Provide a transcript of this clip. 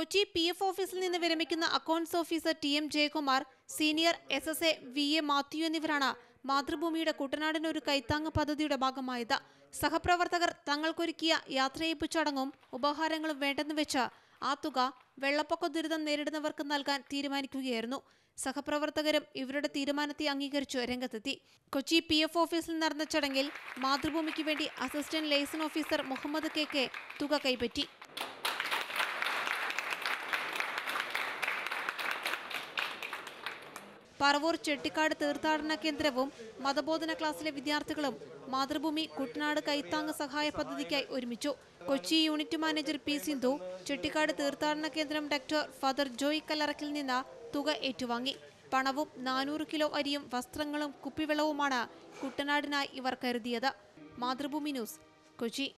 Kochi P F ഓഫീസിൽ നിന്ന് വിരമിക്കുന്ന accounts officer T M Jayakumar senior S S A V A Mathew എന്നിവരാണ് മാതൃഭൂമിയുടെ കുട്ടനാടിന് ഒരു കൈത്താങ്ങ് പദ്ധതിയുടെ ഭാഗമായത് സഹപ്രവർത്തകർ തങ്ങൾക്കൊരുക്കിയ യാത്രയയപ്പ് ചടങ്ങും ഉപഹാരങ്ങളും വേണ്ടെന്ന് വെച്ച് ആ തുക വെള്ളപ്പൊക്ക ദുരിതം നേരിടുന്നവർക്ക് നൽകാൻ തീരുമാനിക്കുകയായിരുന്നു സഹപ്രവർത്തകരും ഇവരുടെ തീരുമാനത്തെ അംഗീകരിച്ചു രംഗത്തെത്തി കൊച്ചി പി എഫ് ഓഫീസിൽ നടന്ന ചടങ്ങിൽ മാതൃഭൂമിക്ക് വേണ്ടി assistant liaison officer Muhammad K K തുക കൈപ്പറ്റി പറവൂർ ചെട്ടിക്കാട് തീർത്ഥാടന കേന്ദ്രവും മതബോധന ക്ലാസ്സിലെ വിദ്യാർത്ഥികളും മാതൃഭൂമി കുട്ടനാട് കൈത്താങ് സഹായ പദ്ധതിക്കായി ഒരുമിച്ചു Kochi unit manager P Sindhu Chettikad തീർത്ഥാടന കേന്ദ്രം ഡോക്ടർ ഫാദർ ജോയ് കല്ലറക്കിൽ നിന്ന് തുക ഏറ്റുവാങ്ങി പണവും നാനൂറ് കിലോ അരിയും വസ്ത്രങ്ങളും കുപ്പിവെള്ളവുമാണ് കുട്ടനാടിനായി ഇവർ കരുതിയത് മാതൃഭൂമി ന്യൂസ് കൊച്ചി